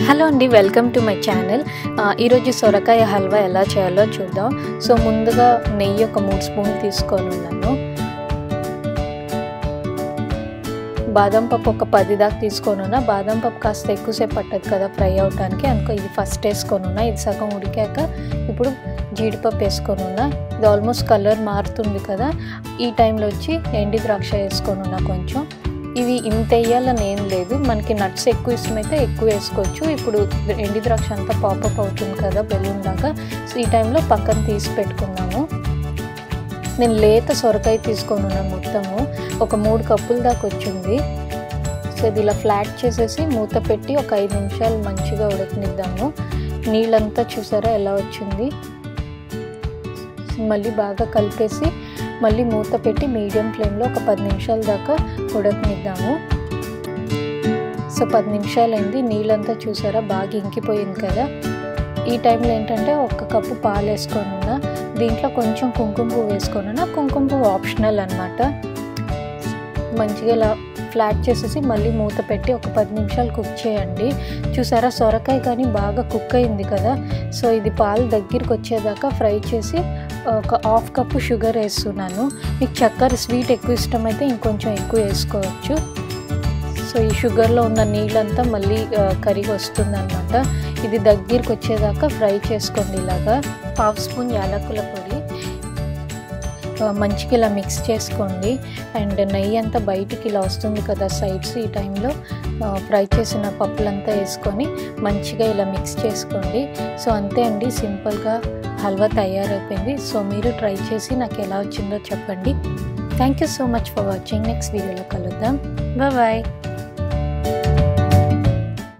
hello అండి welcome to my channel ఈరోజు సొరకాయ హల్వా ఎలా చేయాలో చూద్దాం సో ముందుగా నెయ్యి ఒక మూడు స్పూన్ తీసుకొని ఉన్నాను బాదం పప్పు ఒక పది దాకా తీసుకొని ఉన్నా బాదం పప్పు కాస్త ఎక్కువసేపు పట్టదు కదా ఫ్రై అవడానికి అనుకో ఇది ఫస్ట్ వేసుకొని ఉన్నా ఇది సగం ఉడికాక ఇప్పుడు జీడిపప్పు వేసుకొని ఉన్నా ఇది ఆల్మోస్ట్ కలర్ మారుతుంది కదా ఈ టైంలో వచ్చి ఎండి ద్రాక్ష వేసుకొని ఉన్నా కొంచెం ఇవి ఇంత వేయాలని ఏం లేదు మనకి నట్స్ ఎక్కువ ఇష్టమైతే ఎక్కువ వేసుకోవచ్చు ఇప్పుడు ఎండి ద్రాక్ష అంతా పాపప్ అవుతుంది కదా బెలూన్ లాగా సో ఈ టైంలో పక్కన తీసి పెట్టుకున్నాము నేను లేత సొరకాయ తీసుకొని ఉన్నాను మొత్తము ఒక మూడు కప్పుల దాకా వచ్చింది సో ఇది ఇలా ఫ్లాట్ చేసేసి మూత పెట్టి ఒక ఐదు నిమిషాలు మంచిగా ఉడకనిద్దాము నీళ్ళంతా చూసారా ఎలా వచ్చింది మళ్ళీ బాగా కలిపేసి మళ్ళీ మూత పెట్టి మీడియం ఫ్లేమ్లో ఒక పది నిమిషాల దాకా ఉడకనిద్దాము సో పది నిమిషాలు అయింది నీళ్ళంతా చూసారా బాగా ఇంకిపోయింది కదా ఈ టైంలో ఏంటంటే ఒక కప్పు పాలు వేసుకొని ఉన్నా దీంట్లో కొంచెం కుంకుమ పువ్వు వేసుకొని ఉన్నా కుంకుమ పువ్వు ఆప్షనల్ అనమాట మంచిగా ఇలా ఫ్లాట్ చేసేసి మళ్ళీ మూత పెట్టి ఒక పది నిమిషాలు కుక్ చేయండి చూసారా సొరకాయ కానీ బాగా కుక్ అయింది కదా సో ఇది పాలు దగ్గరికి వచ్చేదాకా ఫ్రై చేసి ఒక హాఫ్ కప్పు షుగర్ వేస్తున్నాను మీకు చక్కెర స్వీట్ ఎక్కువ ఇష్టమైతే ఇంకొంచెం ఎక్కువ వేసుకోవచ్చు సో ఈ షుగర్లో ఉన్న నీళ్ళంతా మళ్ళీ కరిగి వస్తుందన్నమాట ఇది దగ్గరికి వచ్చేదాకా ఫ్రై చేసుకోండి ఇలాగా హాఫ్ స్పూన్ యాలకుల పొడి మంచిగా ఇలా మిక్స్ చేసుకోండి అండ్ నెయ్యి అంతా బయటికి ఇలా వస్తుంది కదా సైడ్స్ ఈ టైంలో ఫ్రై చేసిన పప్పులంతా వేసుకొని మంచిగా ఇలా మిక్స్ చేసుకోండి సో అంతే అండి సింపుల్గా హల్వా తయారైపోయింది సో మీరు ట్రై చేసి నాకు ఎలా వచ్చిందో చెప్పండి thank you so much for watching next వీడియోలో కలుద్దాం బాయ్